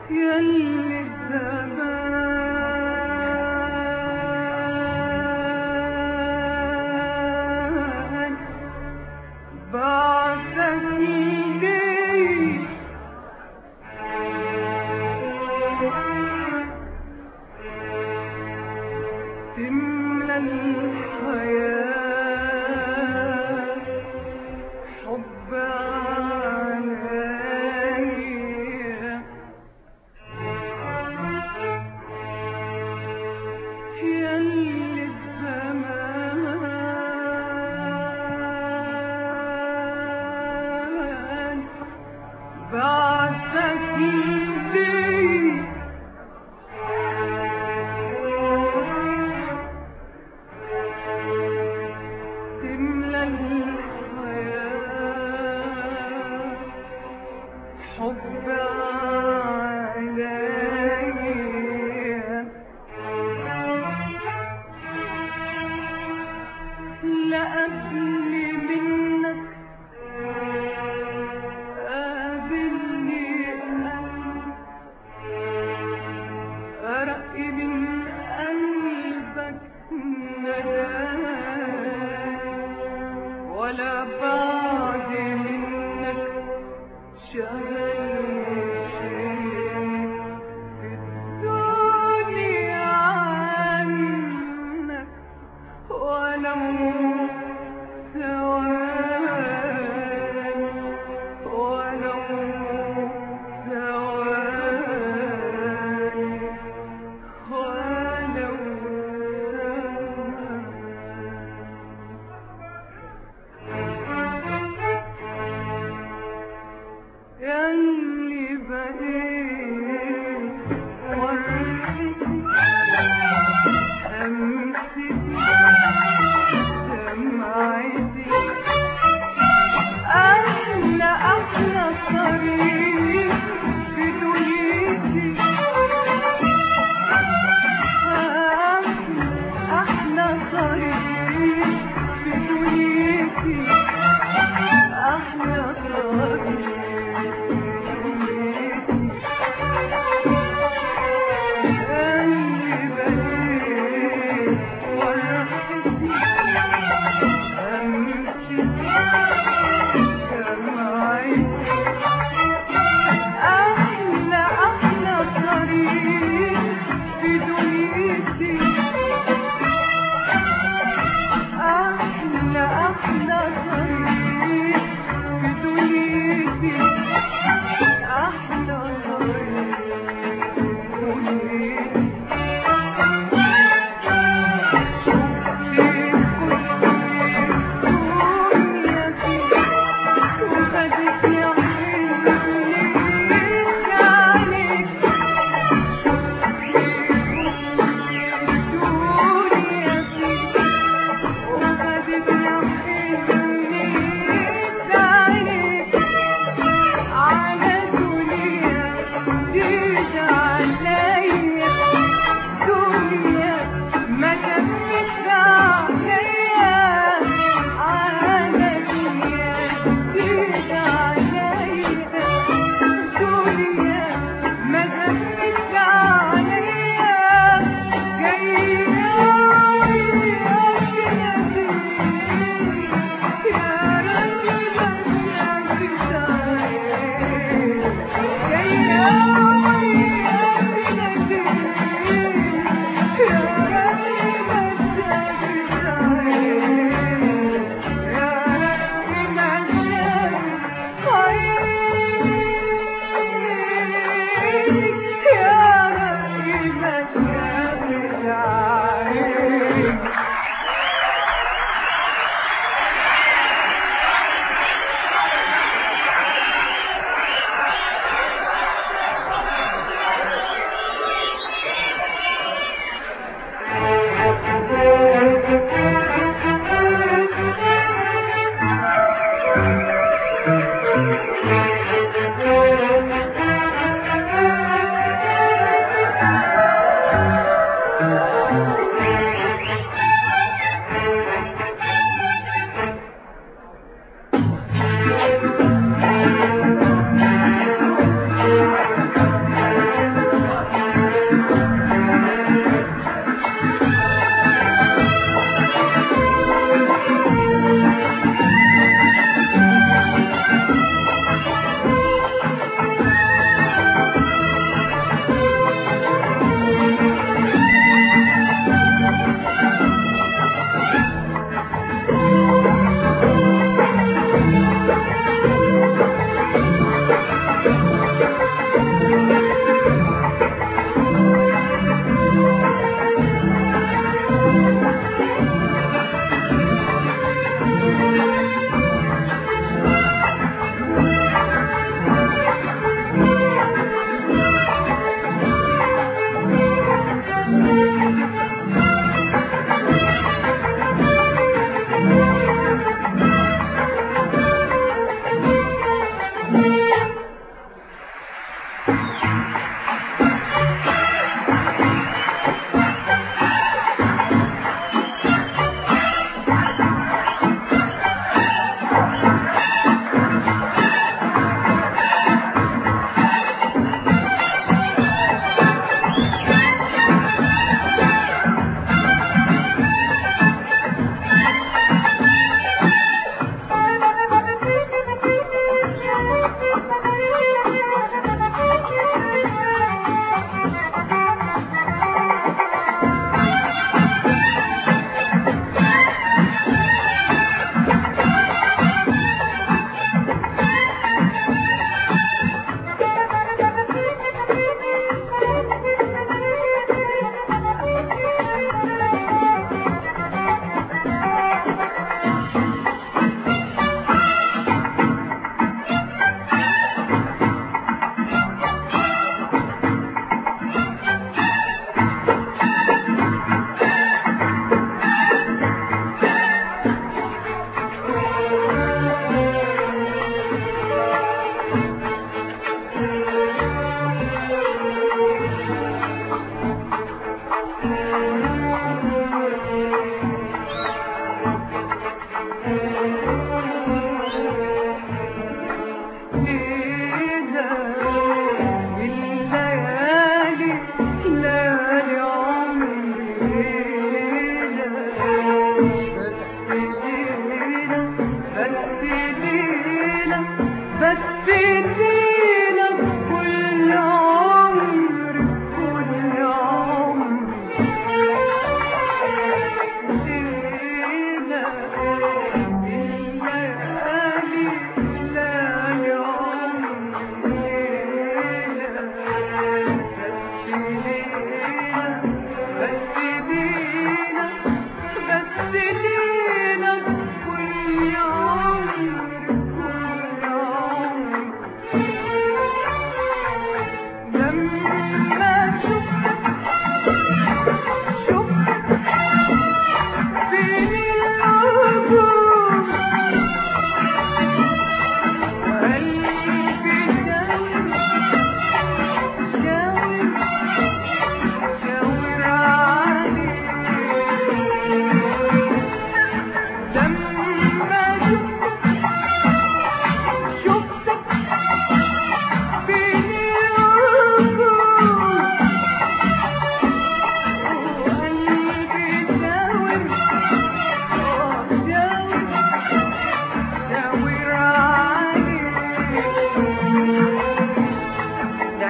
يلي الزمان بعثك لي تملى الحياة حب عليا يلي الزمان بعثك لي تملى الحياة حب عليا لا قبل منك قابلني قلب أرق من قلبك نداء ولا بعد منك شغل شيء في الدنيا عنك ولو ثواني ولو ثواني ولو يلي بديت ورثتي أمسكي دمعتي أحلى أحلى طريق في دنيتي أحلى أحلى طريق في دنيتي أحلى طريق في دنيتي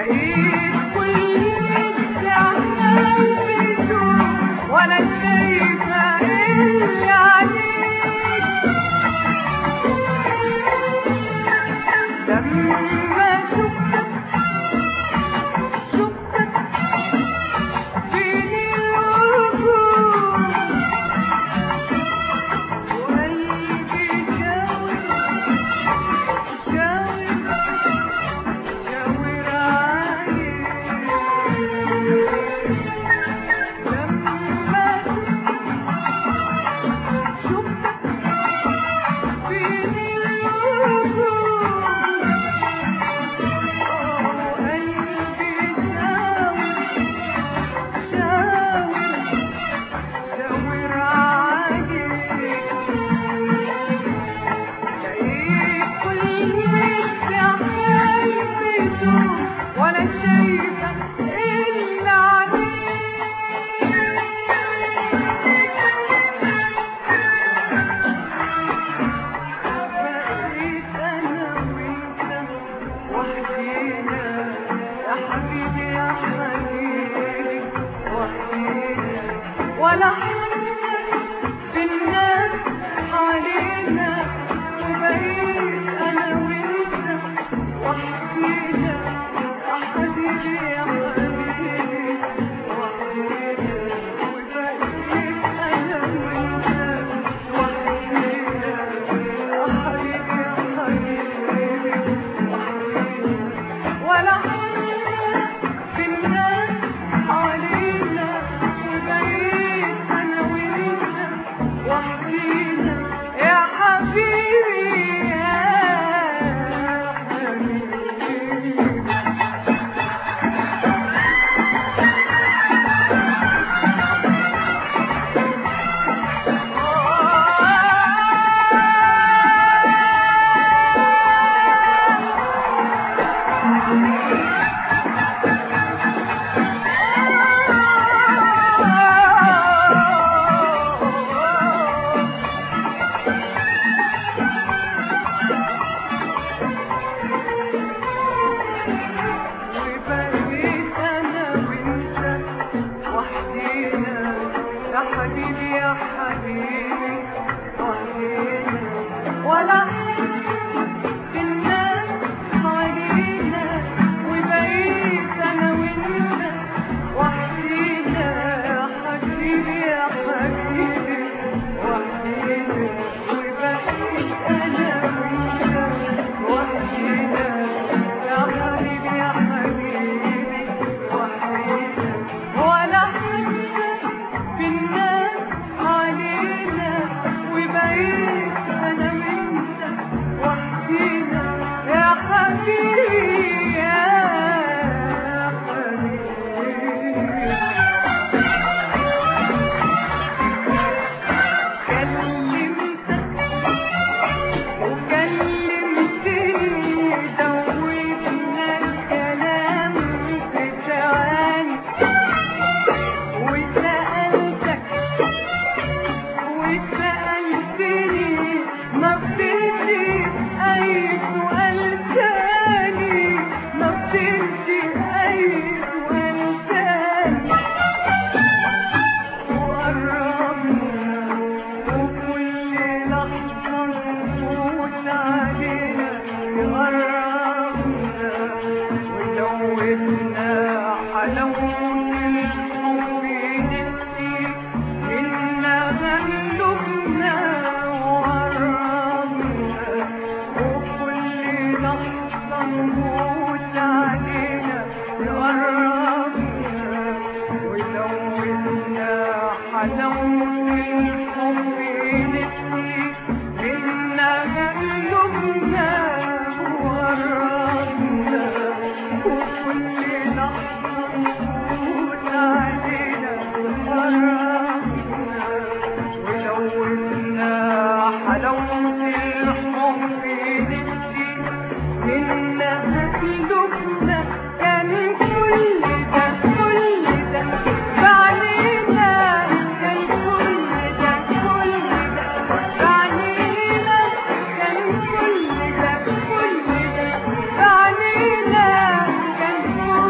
لقيت كل استعمال بدون ولا شايفة إلا عليك لما شفتك شفتك بين الوجوه وقلبي شاور شاور شاور عليك لما شفتك بين الوجوه قلبي شاور شاور شاور عليك لقيت كل استعمال بدون ولا شايفة إلا عليك بقيت أنا وأنت وحدينا يا حبيبي يا حبيبي وحدينا ولا حتى في الناس حوالينا وبقيت أنا وأنت وحدينا يا حبيبي يا حبيبي وحدينا وبقيت أنا وأنت وحدينا يا حبيبي يا حبيبي وحدينا ولا حتى في الناس حوالينا وبقيت أنا وأنت وحدينا يا حبيبي يا حبيبي وبقيت انا وانت وحدينا يا حبيبي يا حبيبي وحدينا ولا في الناس حوالينا وبقيت انا وانت وحدينا يا حبيبي يا حبيبي وحدينا وبقيت انا وانت وحدينا يا حبيبي يا حبيبي وحدينا ولا حتى في الناس علينا وبقيت انا وانت وحدينا يا حبيبي يا حبيبي كلمتك وكلمتني دوبنا الكلام في ثواني وسألتك وسألتني ما بتنسي أي سؤال تاني ما بتنسي أي سؤال تاني وقربنا وكل لحظة نفوت علينا قربنا ولوثنا حلاوة الحب نسي إنا غلبنا وقربنا وكل لحظة نفوت علينا قربنا ولوثنا حلاوة الحب نسي إنا غلبنا وقربنا وكل لحظة نفوت علينا قربنا ولوثنا حلاوة الحب نسي إنا غلبنا كان كل ده كل ده بعدين كان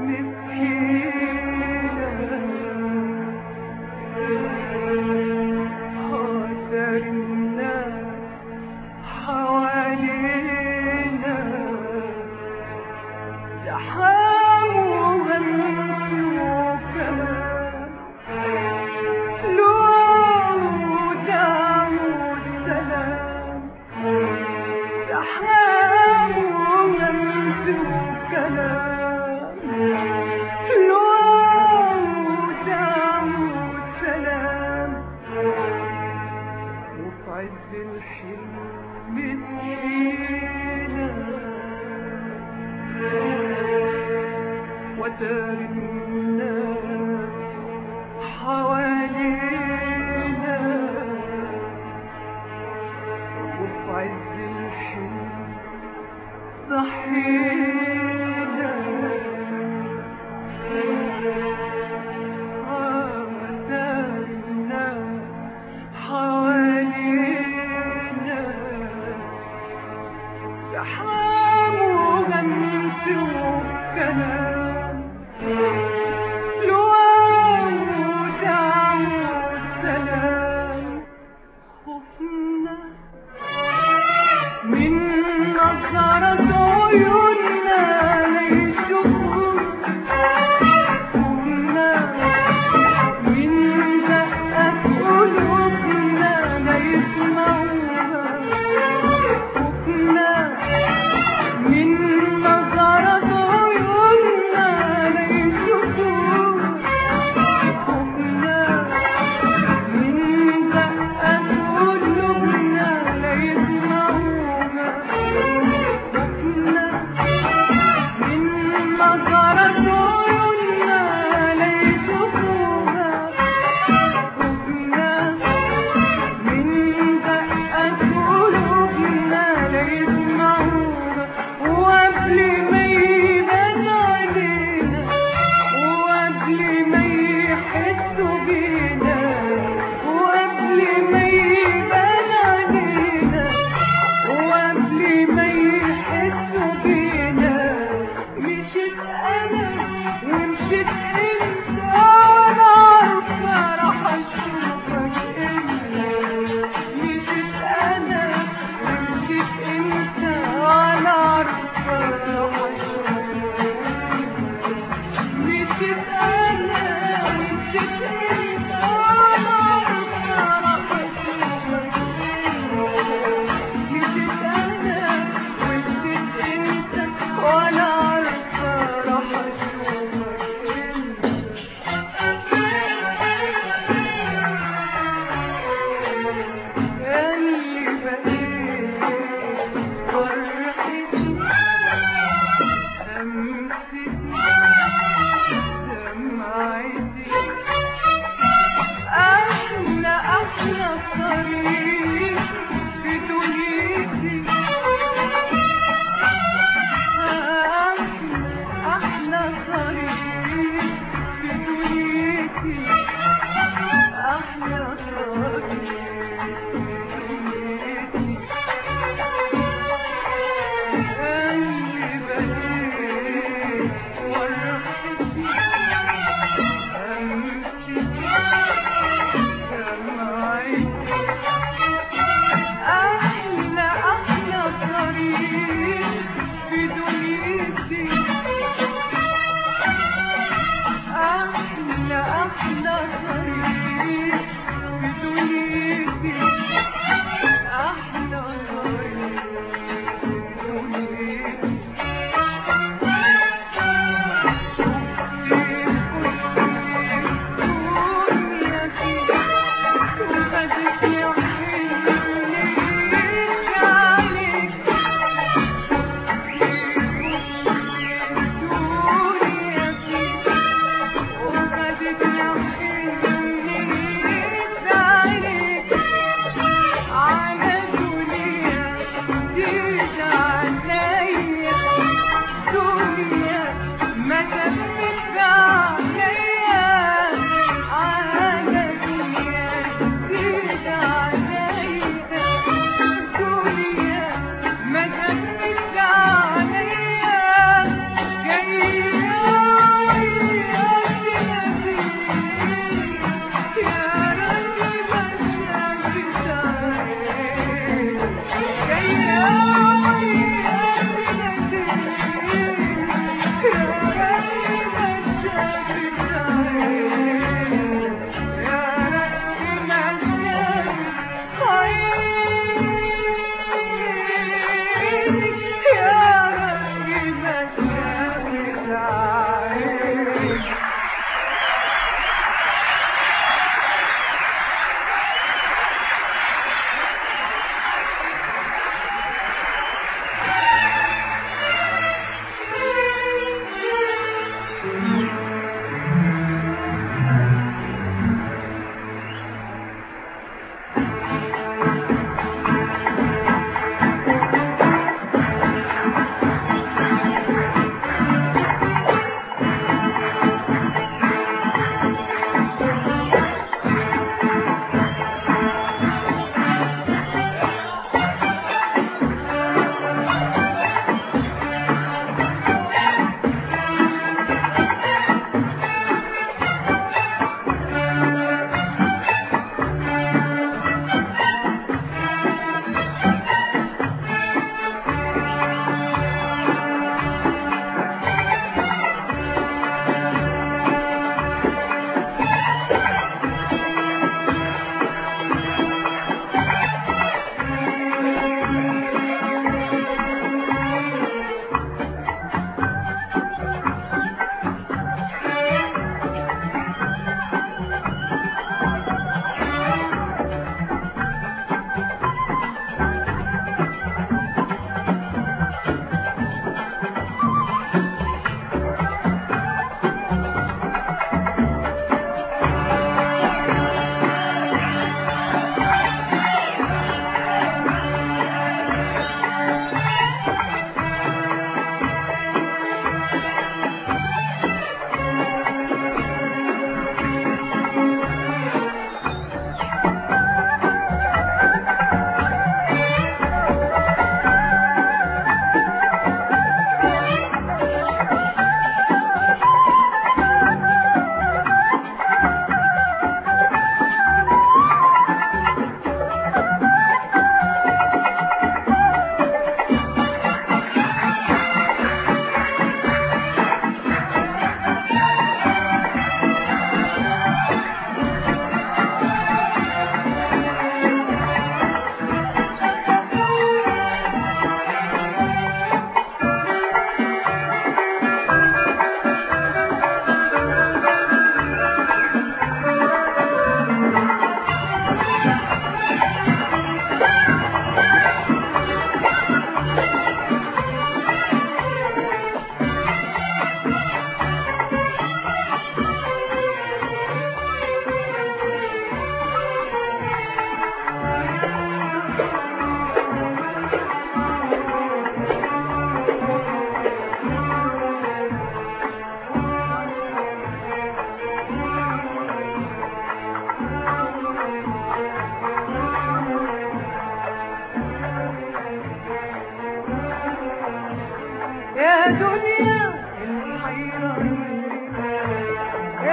اللي بنيت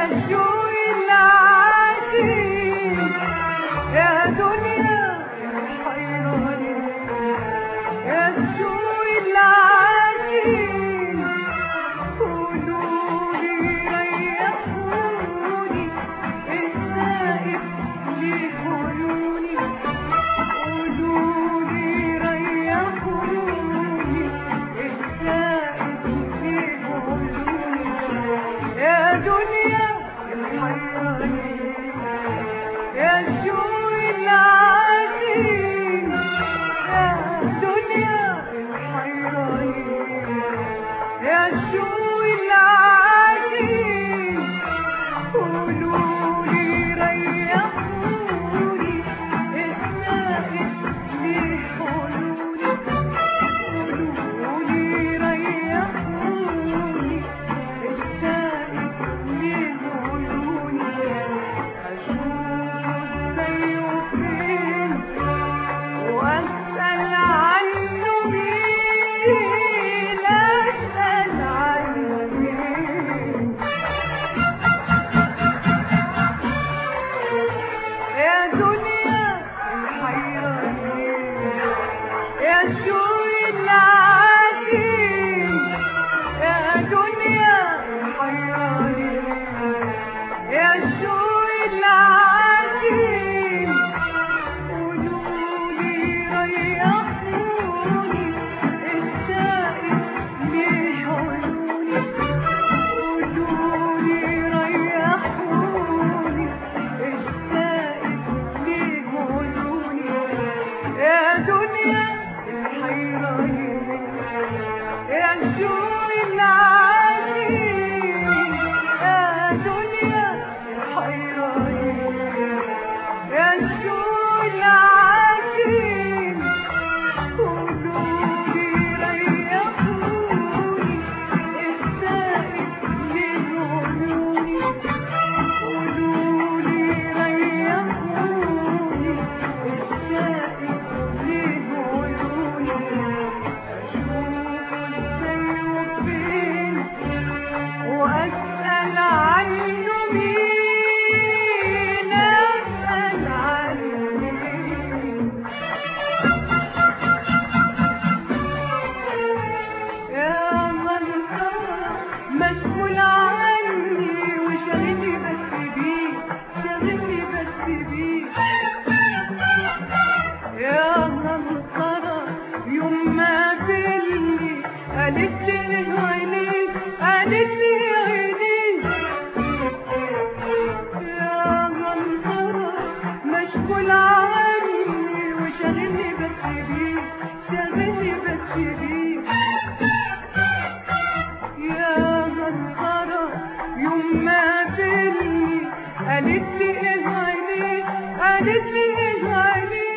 الشوق العاشق يا دنيا حيراني يا الشوق العاشق قولولي ريحوني اشتاقت لعيوني قولولي ريحوني اشتاقت لعيوني يا دنيا الحيراني يا الشوق العاشق يا دنيا الحيراني يا الشوق العاشق قولولي ريحوني اشتاقت لحلولي قولولي ريحوني اشتاقت لعيوني اشوف زيه فين واسال عنه مين اسال عنه مين يا دنيا الحيراني يا شوق العاشق يا دنيا الحيراني يا شوق العاشق قولولي ريحوني اشتاقت لعيوني قولولي ريحوني اشتاقت لعيوني يا دنيا الحيراني يا الشوق العاشق يا دنيا الحيراني يا الشوق العاشق قولولي ريحوني اشتاقت لعيوني قولولي ريحوني اشتاقت لعيوني اشوف زيه فين واسال عنه مين اسال عنه مين يا منظر مسؤول عني وشاغلني بس بيه شاغلني بس بيه يا منظرة يوم ما قابلني قالت لي عينيك قالت لي عينيك يا منظرة مشغول عني وشاغلني بس بيه شاغلني بس بيه يا مسخرة يوم ما قابلني قالت لي ايه عينيك قالت لي ايه عينيك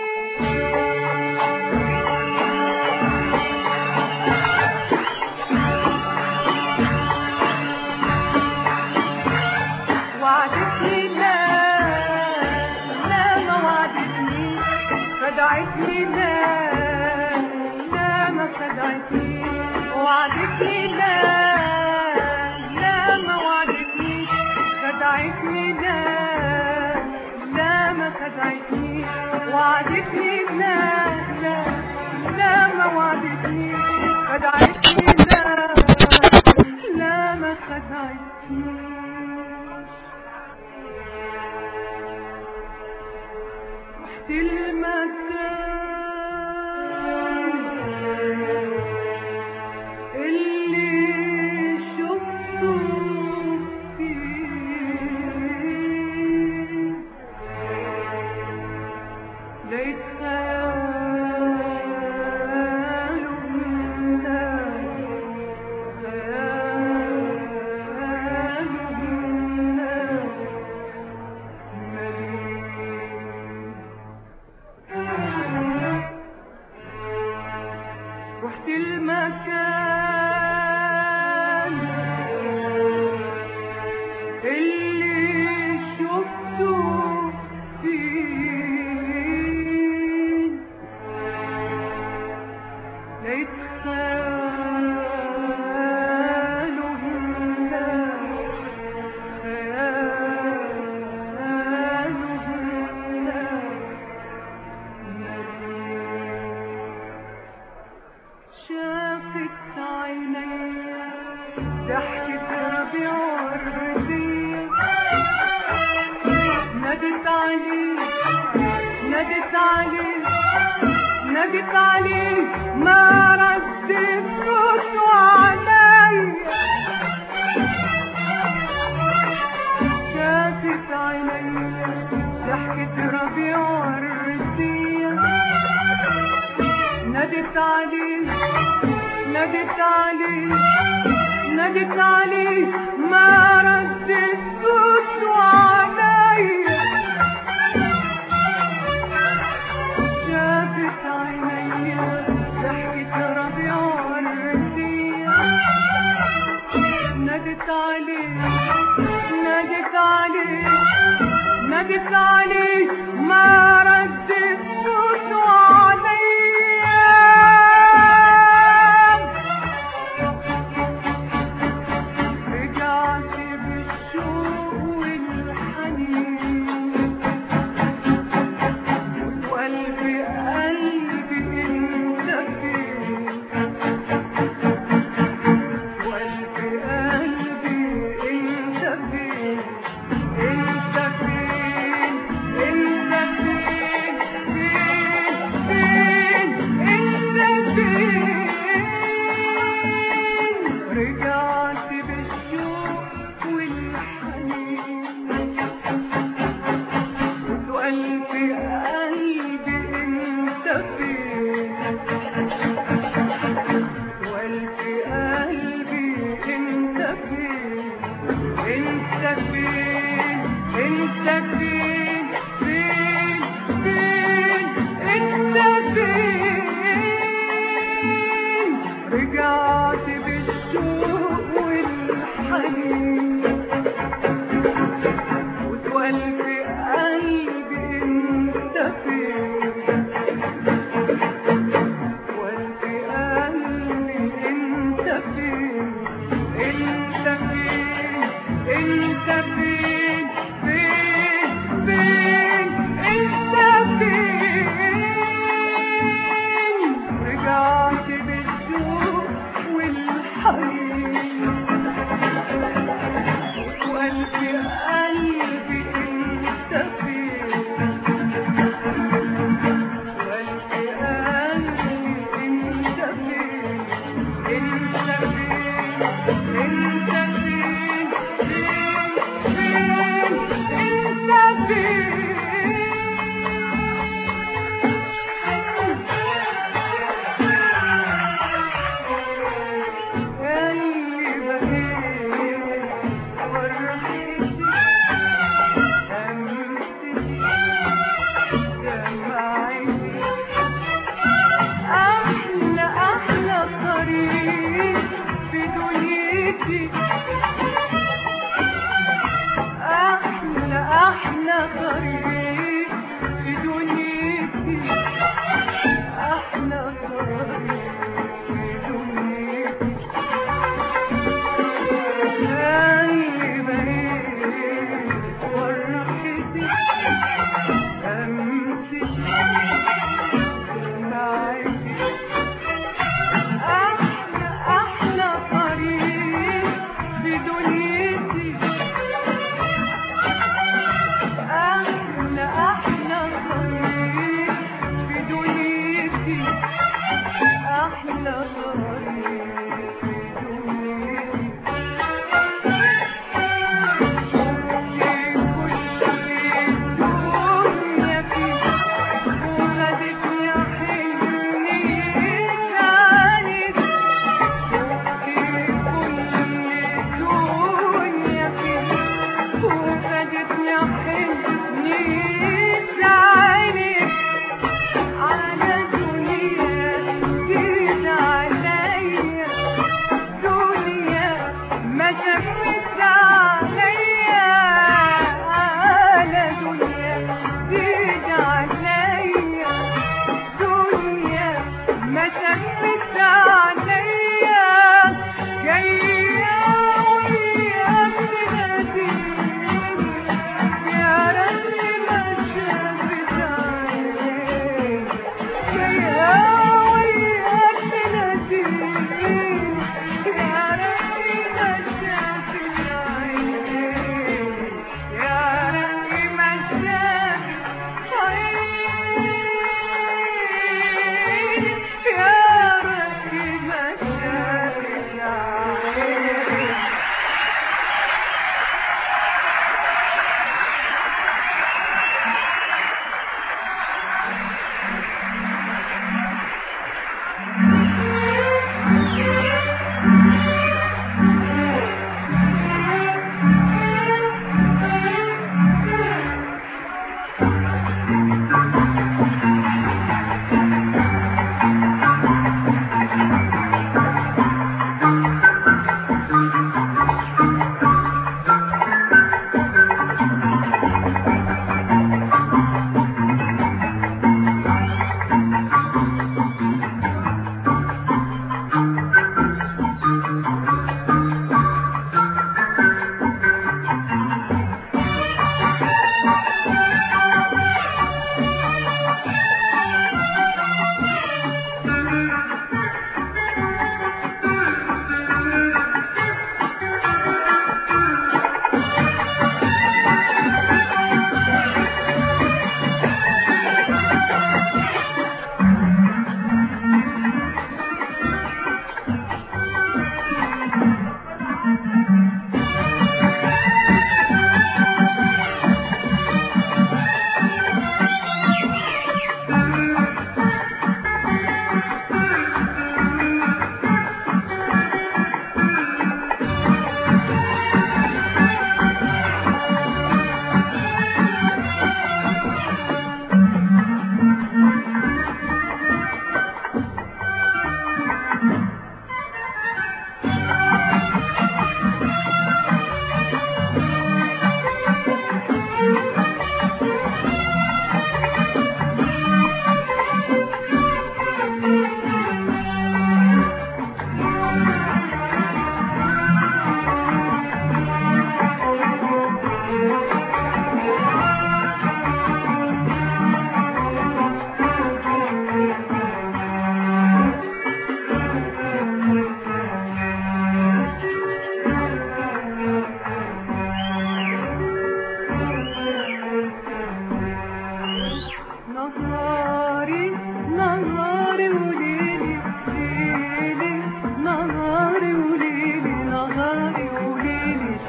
وعدتني لا لا ما وعدتني خدعتني لا لا ما خدعتني وعدتني لا لا ما وعدتني خدعتني لا لا ما خدعتني وعدتني لا لا لا ما وعدتني خدعتني لا لا ما خدعتني رحت المكان اللي شفته فيه لقيت خياله الناس خياله الناس مليء نادت عليه نادت عليه ما رد صوته عليا شافت عينيا ضحكة ربيع وردية نادت عليه نادت عليه نادت عليه ما رد صوته عليا شافت عينيا ضحكة ربيع وردية نادت عليه نادت عليه نادت عليه ما رد صوته عليا رجعت بالشوق والحنين وقلبي قلبي انت فين وقلبي قلبي انت فين انت فين انت فين فين فين انت فين رجعت بالشوق والحنين وسؤال في قلبي انت فين سؤال في قلبي انت فين انت فين انت فين فين فين انت فين رجعت بالشوق والحنين وسؤال في قلبي انت فين سؤال في قلبي انت فين انت فين انت فين فين فين انت فين رجعت بالشوق والحنين وسؤال في قلبي انت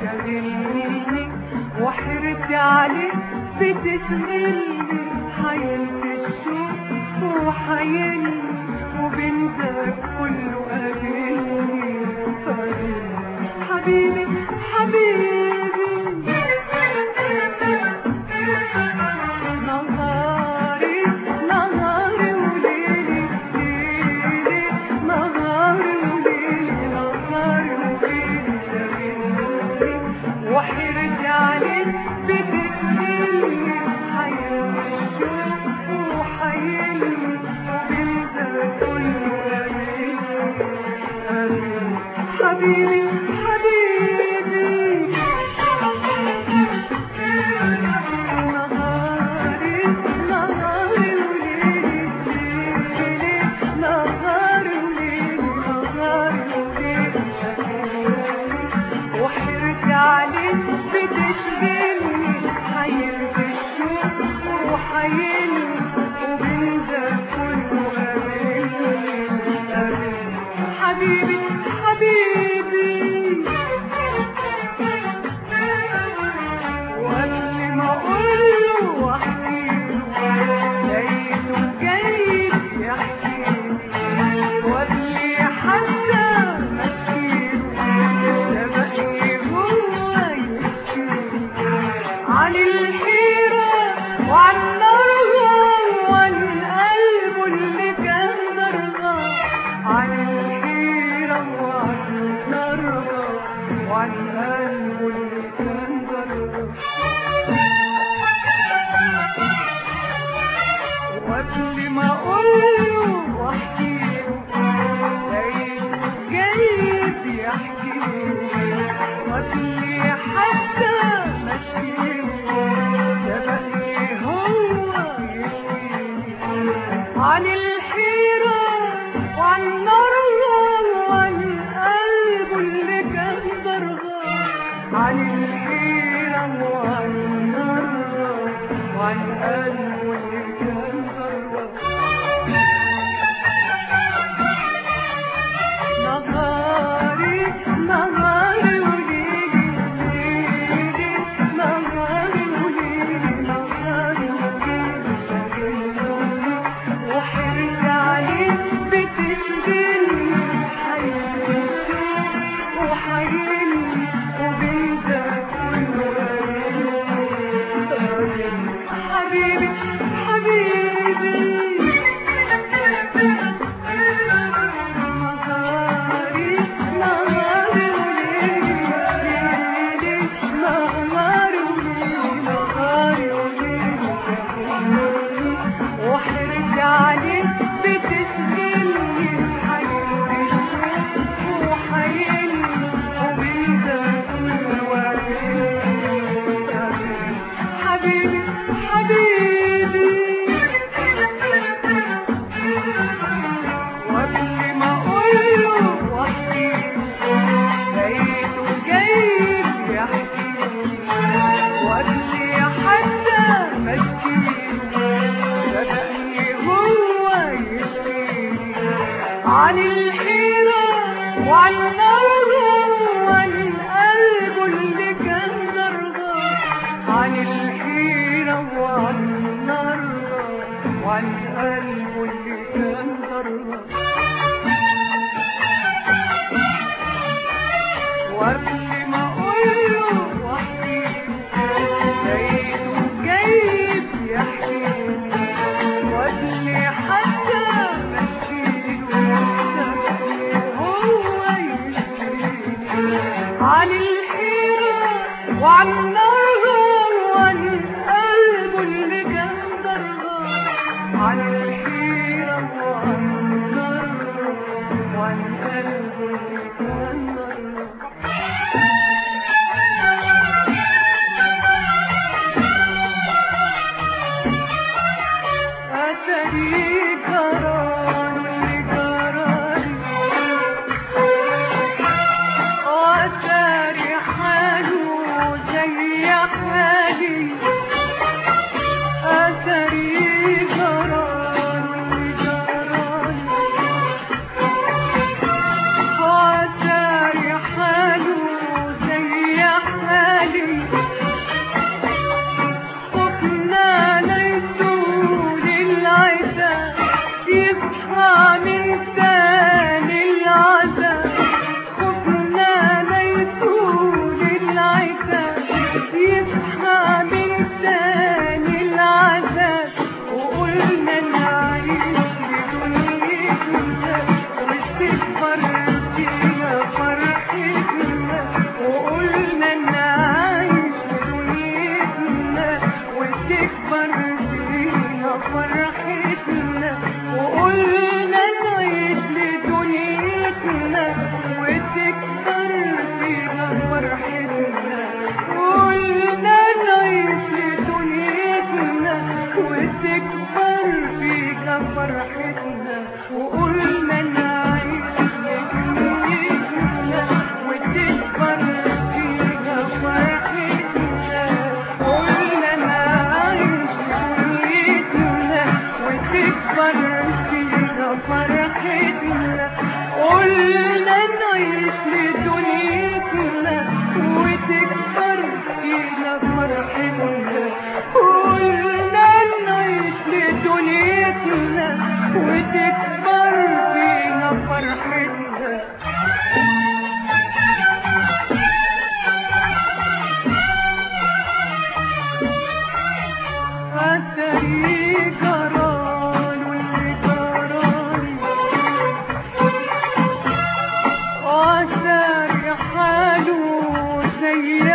شاغلني وحرصي عليك بتشغلني حيلت الشوق وحيلني وبنتك كله قابلني طيب حبيبي حبيبي نهاري نهاري وليلي ليلي نهاري وليلي نهاري وليلي شاغلني وحيرتي عليك بتشغلني حيرت الشوق وحيلني وبنتك كله قابلني حبيبي حبيبي نهاري نهاري وليلي ليلي نهاري وليلي نهاري وليلي شاغلني وحيرتي عليك بتشغلني حيرت الشوق وحيلني وبنتك كله قابلني قابلني حبيبي حبيبي وقبل ما اقوله واحكيله لقيته جاي يحكيلي وقبل حتى ما اشكيله سبقني هو يحكيلي عن الحيرة وعن نرغب وعن قلبه اللي كان ضرغب عن الحيرة وعن نرغب وعن قلبه اللي كان ضرغب وقبل ما اقوله واحكيله لقيته جاي يحكيلي وقبل حتى ما اشكيله سبقني هو يشكيلي عن الحيرة وعن نرغب وعن قلبه اللي كان ضرغب عن الحيرة وعن نرغب وعن قلبه اللي كان ضرغب نهاري نهاري وليلي ليلي نهاري وليلي نهاري وليلي شاغلني وحيرتي عليك بتشغلني حيرت الشوق وحيلني وبنتك كله قابلني حبيبي حبيبي نهاري نهاري وليلي ليلي نهاري وليلي نهاري وليلي شاغلني وحيرتي عليك بتشغلني حيرت الشوق وحيلني وبنتك كله قابلني حبيبي حبيبي وقبل ما اقوله واحكيله لقيته جاي يحكيلي وقبل حتى ما اشكيله بدأني هو يشكيلي عن الحيرة وعن نرغب وعن قلبه اللي كان ضرغب عن الحيرة وعن نرغب وعن قلبه اللي كان ضرغب وقبل ما اقوله واحكيله لقيته جاي يحكيلي وقبل حتى ما اشكيله سبقني هو يشكيلي عن الحيرة وعن نرغب وعن قلبه اللي كان ضرغب عن الحيرة وعن نرغب وعن قلبه اللي كان ضرغب أتري قرار اللي قراري وأتري حاله زي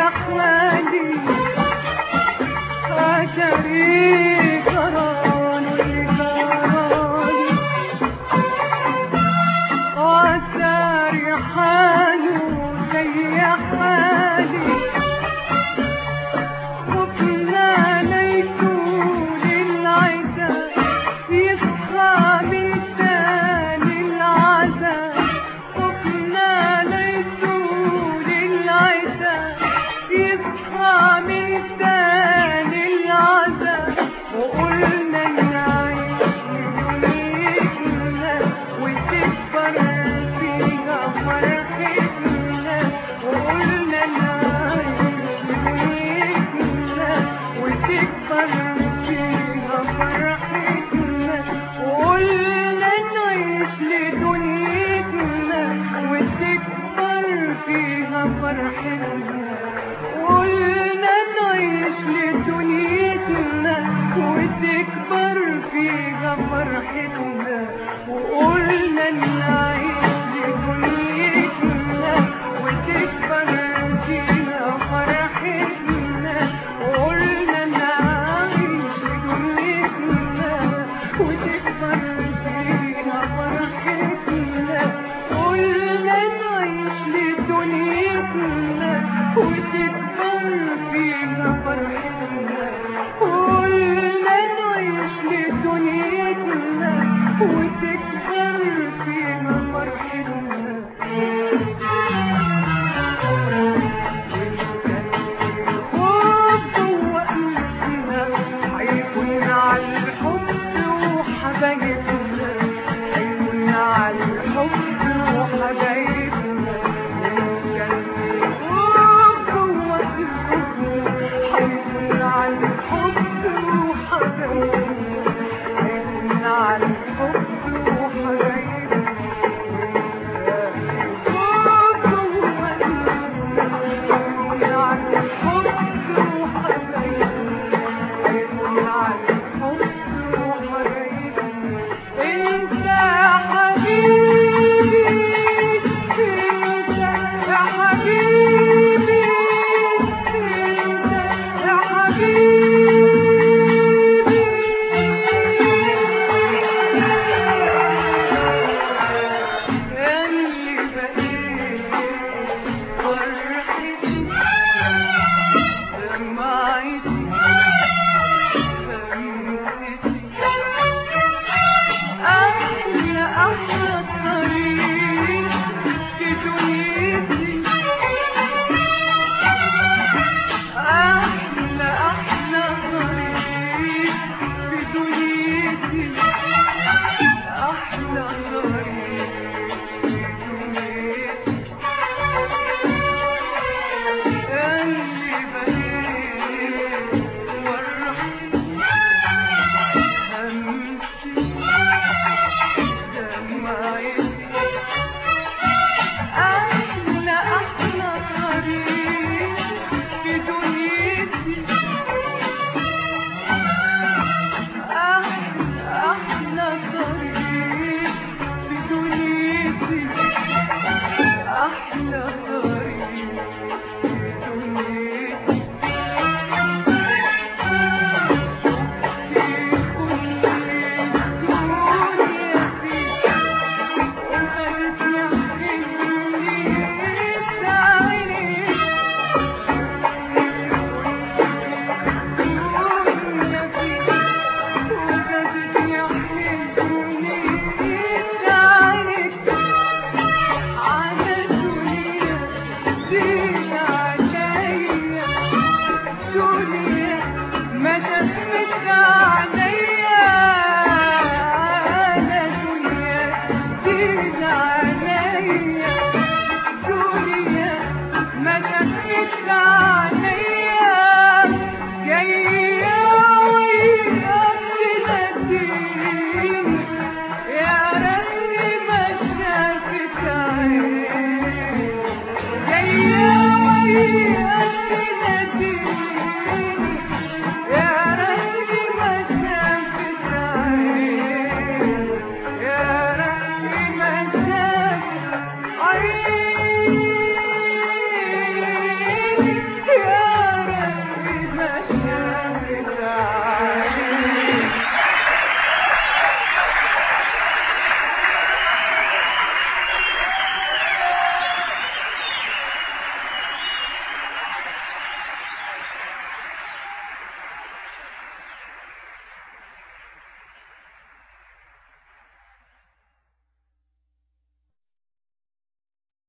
حالي أتري كران لكراني أتري حاله زي حالي وكنا ليسوا للعدا يصحى من تاني العذاب وكنا ليسوا للعدا يصحى من تاني العذاب وقلنا نعيش لدنيتنا وتكبر فيها فرحتنا وقلنا نعيش لدنيتنا وتكبر فيها فرحتنا وقلنا نعيش لدنيتنا وتكبر فيها فرحتنا قلنا نعيش لدنيتنا وتكبر فيها فرحتنا وقلنا نعيش لدنيتنا وتكبر فيها فرحتنا وقلنا نعيش لدنيتنا وتكبر فيها فرحتنا قلنا نعيش لدنيتنا وتكبر فيها فرحتنا قلنا نعيش لدنيتنا وتكبر فيها فرحتنا خوف وقلبنا هيكون على الحب وحبايبنا هيكون على الحب وحبايبنا كان خوف وقلبنا هيكون على الحب وحبايبنا هيكون على الحب وحبايبنا خوف وقلبنا هيكون على الحب وحبايبنا